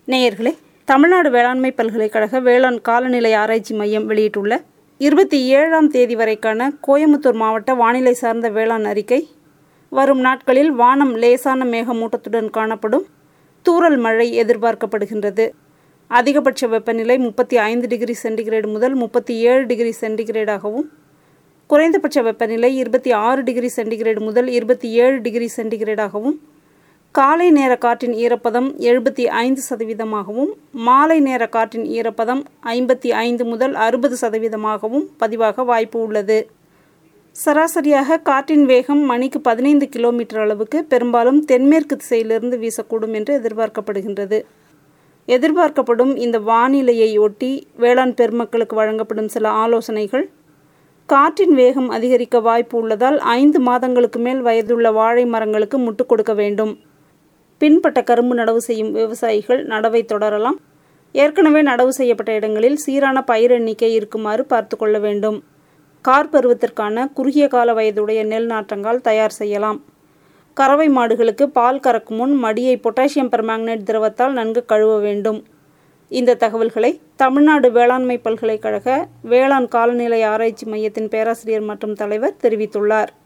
நேயர்களே தமிழ்நாடு வேளாண்மை பல்கலைக்கழக வேளாண் காலநிலை ஆராய்ச்சி மையம் வெளியிட்டுள்ள இருபத்தி ஏழாம் தேதி வரைக்கான கோயமுத்தூர் மாவட்ட வானிலை சார்ந்த வேளாண் அறிக்கை வரும் நாட்களில் வானம் லேசான மேகமூட்டத்துடன் காணப்படும் தூறல் மழை எதிர்பார்க்கப்படுகின்றது அதிகபட்ச வெப்பநிலை முப்பத்தி ஐந்து டிகிரி சென்டிகிரேடு முதல் முப்பத்தி ஏழு டிகிரி சென்டிகிரேடாகவும் குறைந்தபட்ச வெப்பநிலை இருபத்தி ஆறு டிகிரி சென்டிகிரேடு முதல் இருபத்தி ஏழு டிகிரி சென்டிகிரேடாகவும் காலை நேர காற்றின் ஈரப்பதம் எழுபத்தி ஐந்து சதவீதமாகவும் மாலை நேர காற்றின் ஈரப்பதம் ஐம்பத்தி ஐந்து முதல் அறுபது சதவீதமாகவும் பதிவாக வாய்ப்பு உள்ளது சராசரியாக காற்றின் வேகம் மணிக்கு பதினைந்து கிலோமீட்டர் அளவுக்கு பெரும்பாலும் தென்மேற்கு திசையிலிருந்து வீசக்கூடும் என்று எதிர்பார்க்கப்படுகின்றது எதிர்பார்க்கப்படும் இந்த வானிலையை ஒட்டி வேளாண் பெருமக்களுக்கு வழங்கப்படும் சில ஆலோசனைகள் காற்றின் வேகம் அதிகரிக்க வாய்ப்பு உள்ளதால் ஐந்து மாதங்களுக்கு மேல் வயதுள்ள வாழை மரங்களுக்கு முட்டுக் கொடுக்க வேண்டும் பின்பட்ட கரும்பு நடவு செய்யும் விவசாயிகள் நடவை தொடரலாம் ஏற்கனவே நடவு செய்யப்பட்ட இடங்களில் சீரான பயிர் எண்ணிக்கை இருக்குமாறு பார்த்து கொள்ள வேண்டும் கார் பருவத்திற்கான குறுகிய கால வயதுடைய நெல் நாற்றங்கால் தயார் செய்யலாம் கறவை மாடுகளுக்கு பால் கறக்கும் முன் மடியை பொட்டாசியம் பெர்மாங்கனேட் திரவத்தால் நன்கு கழுவ வேண்டும் இந்த தகவல்களை தமிழ்நாடு வேளாண்மை பல்கலைக்கழக வேளாண் காலநிலை ஆராய்ச்சி மையத்தின் பேராசிரியர் மற்றும் தலைவர் தெரிவித்துள்ளார்